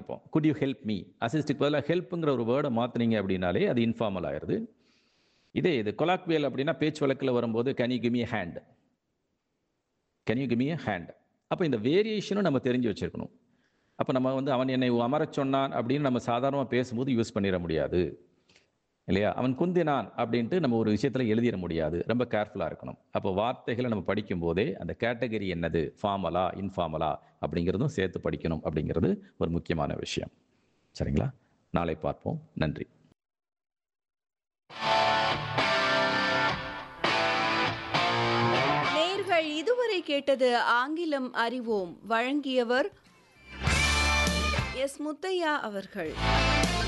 ஆரம்பிப்போம் could you help me அசிஸ்டுக்கு பதிலாக ஹெல்ப்புங்கிற ஒரு வேர்டை மாற்றினீங்க அப்படின்னாலே அது இன்ஃபார்மல் ஆயிடுது இதே இது கொலாக்வியல் அப்படின்னா பேச்சு வழக்கில் வரும்போது can you gimme hand can you gimme hand அப்போ இந்த வேரியேஷனும் நம்ம தெரிஞ்சு வச்சிருக்கணும் அப்போ நம்ம வந்து அவன் என்னை அமரச் சொன்னான் அப்படின்னு நம்ம சாதாரணமாக பேசும்போது யூஸ் பண்ணிட முடியாது இல்லையா அவன் குந்தினான் அப்படின்ட்டு நம்ம ஒரு விஷயத்தில் எழுதிட முடியாது ரொம்ப கேர்ஃபுல்லாக இருக்கணும் அப்போ வார்த்தைகளை நம்ம படிக்கும் போதே அந்த கேட்டகரி என்னது ஃபார்மலா இன்ஃபார்மலா அப்படிங்கிறதும் சேர்த்து படிக்கணும் அப்படிங்கிறது ஒரு முக்கியமான விஷயம் சரிங்களா நாளை பார்ப்போம் நன்றி நேர்கள் இதுவரை கேட்டது ஆங்கிலம் அறிவோம் வழங்கியவர் எஸ் முத்தையா அவர்கள்